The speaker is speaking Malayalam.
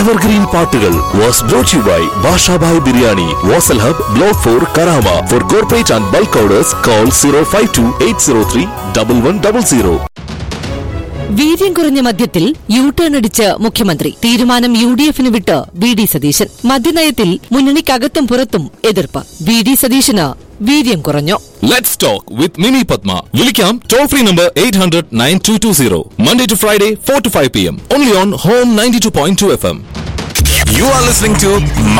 എവർഗ്രീൻ പാട്ടുകൾ was brought you by Bashabhai biryani Vasal hub block four Karama for corporate and bulk orders call zero five two eight zero three double one double zero വീര്യം കുറഞ്ഞ മദ്യത്തിൽ യു ടേൺ അടിച്ച് മുഖ്യമന്ത്രി തീരുമാനം യു ഡി എഫിന് വിട്ട് വി ഡി സതീശൻ മദ്യനയത്തിൽ മുന്നണിക്കകത്തും പുറത്തും എതിർപ്പ് വി ഡി സതീശന് വീര്യം കുറഞ്ഞു Let's talk with Mini Padma. Vilikam toll free number 800 9220. Monday to Friday, 4 to 5 p.m. Only on Home 92.2 FM. You are listening to